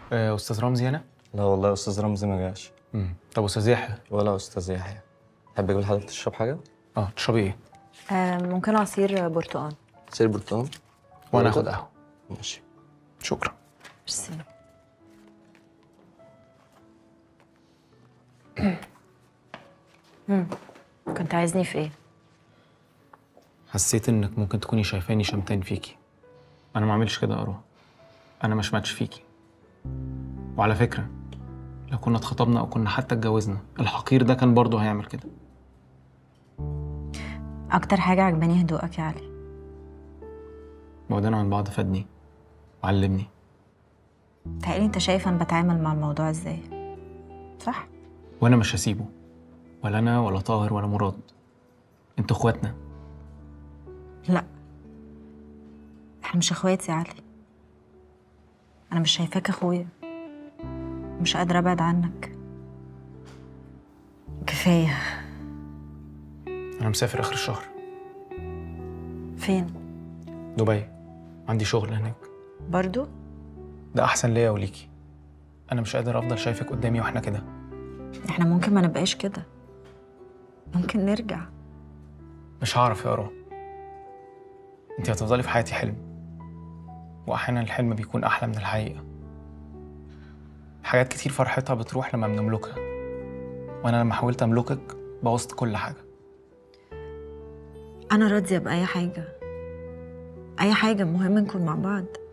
آه، استاذ رمزي هنا لا والله استاذ رمزي ما جاش امم طب استاذ يحيى ولا استاذ يحيى تحب اجيب لحضرتك تشرب حاجه اه تشربي ايه آه ممكن عصير برتقال سير برتقال وانا وأنت؟ اخد قهوه ماشي شكرا ميرسي مم. كنت عايزني في ايه؟ حسيت انك ممكن تكوني شايفاني شمتان فيكي انا ما اعملش كده يا اروى انا ما شمتش فيكي وعلى فكره لو كنا اتخطبنا او كنا حتى اتجوزنا الحقير ده كان برضه هيعمل كده اكتر حاجة عجباني هدوءك يا علي بعدنا عن بعض فادني وعلمني تهيألي انت شايف انا بتعامل مع الموضوع ازاي صح؟ وانا مش هسيبه ولا انا ولا طاهر ولا مراد انتوا اخواتنا لا احنا مش اخوات يا علي انا مش شايفاك اخويا مش قادرة ابعد عنك كفاية انا مسافر اخر الشهر فين؟ دبي عندي شغل هناك برضو؟ ده احسن ليا وليكي انا مش قادر افضل شايفك قدامي واحنا كده احنا ممكن ما نبقاش كده ممكن نرجع مش هعرف يا أرى انت هتفضلي في حياتي حلم واحيانا الحلم بيكون احلى من الحقيقه حاجات كتير فرحتها بتروح لما بنملكها وانا لما حاولت املكك بوظت كل حاجه انا راضية بأي حاجة اي حاجة المهم نكون مع بعض